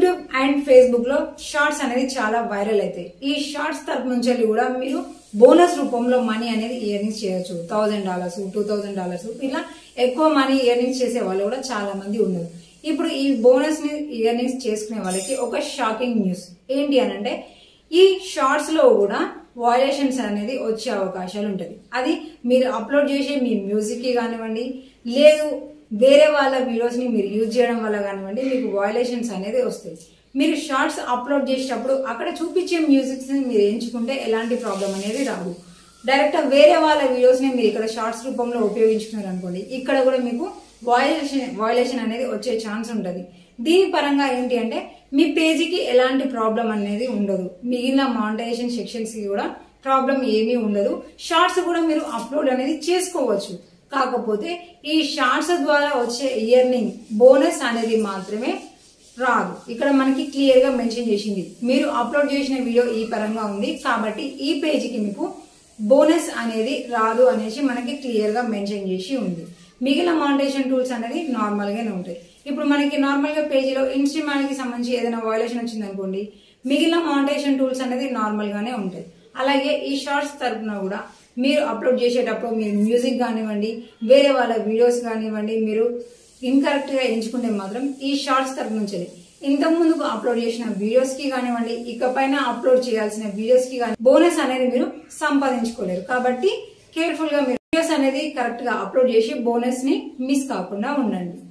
YouTube and Facebook లో shorts అనేది చాలా వైరల్ అవుతాయి ఈ షార్ట్స్ తరపు నుంచి వెళ్ళి కూడా మీరు బోనస్ రూపంలో మనీ అనేది ఇయర్నింగ్స్ చేయొచ్చు thousand dollars two thousand dollars ఇలా ఎక్కువ మనీ ఇయర్నింగ్స్ చేసే వాళ్ళు కూడా చాలా మంది ఉన్నారు ఇప్పుడు ఈ బోనస్ ని ఇయర్నింగ్స్ చేసుకునే వాళ్ళకి ఒక షాకింగ్ న్యూస్ ఏంటి అని అంటే ఈ షార్ట్స్ లో కూడా వయలేషన్స్ అనేది వచ్చే అవకాశాలు ఉంటుంది అది మీరు అప్లోడ్ చేసే మీ మ్యూజిక్ కి కానివ్వండి లేదు వేరే వాళ్ళ వీడియోస్ ని మీరు యూజ్ చేయడం వల్ల కానివ్వండి మీకు వయలేషన్స్ అనేది వస్తాయి మీరు షార్ట్స్ అప్లోడ్ చేసేటప్పుడు అక్కడ చూపించే మ్యూజిక్స్ ని మీరు ఎంచుకుంటే ఎలాంటి ప్రాబ్లం అనేది రాదు డైరెక్ట్ వేరే వాళ్ళ వీడియోస్ ని మీరు ఇక్కడ షార్ట్స్ రూపంలో ఉపయోగించుకున్నారు అనుకోండి ఇక్కడ కూడా మీకు వయలేషన్ వయలేషన్ అనేది వచ్చే ఛాన్స్ ఉంటుంది దీని పరంగా ఏంటి అంటే మీ పేజీకి ఎలాంటి ప్రాబ్లం అనేది ఉండదు మిగిలిన మానిటైజేషన్ సెక్షన్స్ కి కూడా ప్రాబ్లం ఏమీ ఉండదు షార్ట్స్ కూడా మీరు అప్లోడ్ అనేది చేసుకోవచ్చు కాకపోతే ఈ షార్ట్స్ ద్వారా వచ్చే ఇయర్నింగ్ బోనస్ అనేది మాత్రమే రాదు ఇక్కడ మనకి క్లియర్ గా మెన్షన్ చేసింది మీరు అప్లోడ్ చేసిన వీడియో ఈ పరంగా ఉంది కాబట్టి ఈ పేజీకి మీకు బోనస్ అనేది రాదు అనేసి మనకి క్లియర్ గా మెన్షన్ చేసి ఉంది మిగిలిన మానిటైజేషన్ టూల్స్ అనేది నార్మల్ గానే ఉంటాయి ఇప్పుడు మనకి నార్మల్ గా పేజీలో ఇన్స్ట్రుమెంట్ కి సంబంధించి ఏదైనా వయలేషన్ వచ్చింది అనుకోండి మిగిలిన మానిటైజేషన్ టూల్స్ అనేది నార్మల్ గానే ఉంటాయి అలాగే ఈ షార్ట్స్ తరపున కూడా మీరు అప్లోడ్ చేసేటప్పుడు మీరు మ్యూజిక్ కానివ్వండి వేరే వాళ్ళ వీడియోస్ కానివ్వండి మీరు ఇన్కరెక్ట్ గా ఎంచుకుంటే మాత్రం ఈ షార్ట్స్ తరపు నుంచి ఇంతకు ముందుకు అప్లోడ్ చేసిన వీడియోస్ కి కానివ్వండి ఇకపైన అప్లోడ్ చేయాల్సిన వీడియోస్ కి కానీ బోనస్ అనేది మీరు సంపాదించుకోలేరు కాబట్టి కేర్ఫుల్ గా మీరు వీడియోస్ అనేది కరెక్ట్ గా అప్లోడ్ చేసి బోనస్ ని మిస్ కాకుండా ఉండండి